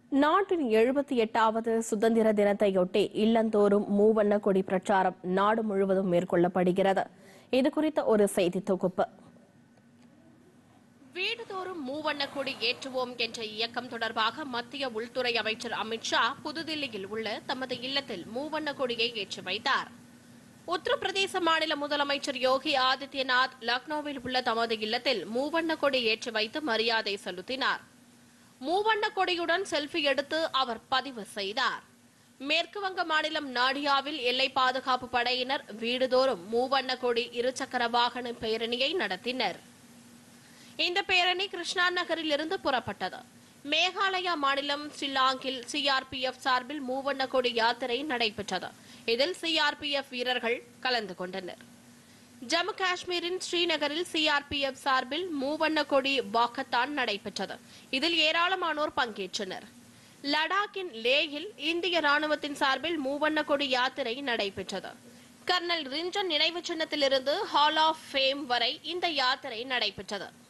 நாட்டின் எழுபத்தி எட்டாவது சுதந்திர தினத்தையொட்டி இல்லந்தோறும் மூவண்ண கொடி பிரச்சாரம் நாடு முழுவதும் மேற்கொள்ளப்படுகிறது இது குறித்த ஒரு செய்தி தொகுப்பு வீடுதோறும் மூவண்ண கொடி ஏற்றுவோம் என்ற இயக்கம் தொடர்பாக மத்திய உள்துறை அமைச்சர் அமித்ஷா புதுதில்லியில் உள்ள தமது இல்லத்தில் மூவண்ண கொடியை ஏற்றி வைத்தார் உத்தரப்பிரதேச மாநில முதலமைச்சர் யோகி ஆதித்யநாத் லக்னோவில் உள்ள தமது இல்லத்தில் மூவண்ண கொடி ஏற்றி வைத்து மரியாதை செலுத்தினார் மூவண்ண கொடியுடன் செல்ஃபி எடுத்து அவர் பதிவு செய்தார் மேற்கு வங்க மாநிலம் நாடியாவில் எல்லை பாதுகாப்பு படையினர் வீடுதோறும் மூவண்ண கொடி இருசக்கர வாகன பேரணியை நடத்தினர் இந்த பேரணி கிருஷ்ணா நகரில் இருந்து புறப்பட்டது மேகாலயா மாநிலம் ஷில்லாங்கில் சிஆர்பிஎஃப் சார்பில் மூவண்ண கொடி யாத்திரை நடைபெற்றது இதில் சிஆர்பிஎஃப் வீரர்கள் கலந்து கொண்டனர் ஜம்மு காஷ்மீரின் ஸ்ரீநகரில் சிஆர்பிஎஃப் சார்பில் மூவண்ண கொடி வாக்கத்தான் நடைபெற்றது இதில் ஏராளமானோர் பங்கேற்றனர் லடாக்கின் லேயில் இந்திய ராணுவத்தின் சார்பில் மூவண்ண கொடி யாத்திரை நடைபெற்றது கர்னல் ரிஞ்சன் நினைவு சின்னத்திலிருந்து ஹால் ஆஃப் ஃபேம் வரை இந்த யாத்திரை நடைபெற்றது